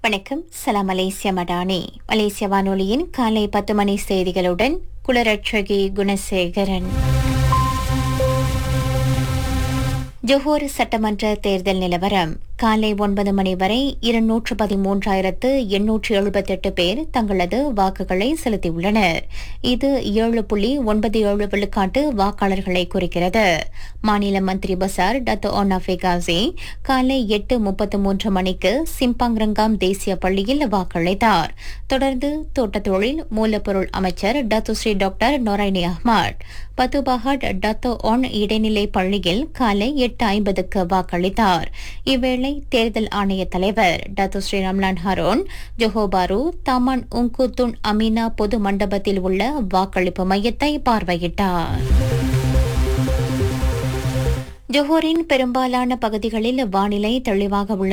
வணக்கம் சலாம் மலேசியா மடானி மலேசிய வானொலியின் காலை பத்து மணி செய்திகளுடன் குலரட்சகி குணசேகரன் ஜொஹோர் சட்டமன்ற தேர்தல் நிலவரம் காலை ஒன்பது மணி வரை இருநூற்று பதிமூன்றாயிரத்து எண்ணூற்று எழுபத்தெட்டு பேர் தங்களது வாக்குகளை செலுத்தியுள்ளனர் இது ஏழு புள்ளி ஒன்பது ஏழு விழுக்காட்டு வாக்காளர்களை குறிக்கிறது மாநில மந்திரி பசார் டத்து ஒன் அஃபிகாசி காலை எட்டு முப்பத்து மூன்று மணிக்கு சிம்பாங்ரங்காம் தேசிய பள்ளியில் வாக்களித்தார் தொடர்ந்து தோட்டத் தொழில் மூலப்பொருள் அமைச்சர் Datuk Seri doctor Noraini Ahmad Batu Pahat Dato Onn இடைநிலை பள்ளியில் காலை எட்டு ஐம்பதுக்கு வாக்களித்தார் இவ்வேளை தேர்தல் ஆணைய தலைவர் Datuk Seri Ramlan Harun Johor Bahru Taman Ungku Tun Aminah பொது மண்டபத்தில் உள்ள வாக்களிப்பு மையத்தை பார்வையிட்டார் ஜொஹோரின் பெரும்பாலான பகுதிகளில் வானிலை தெளிவாக உள்ளது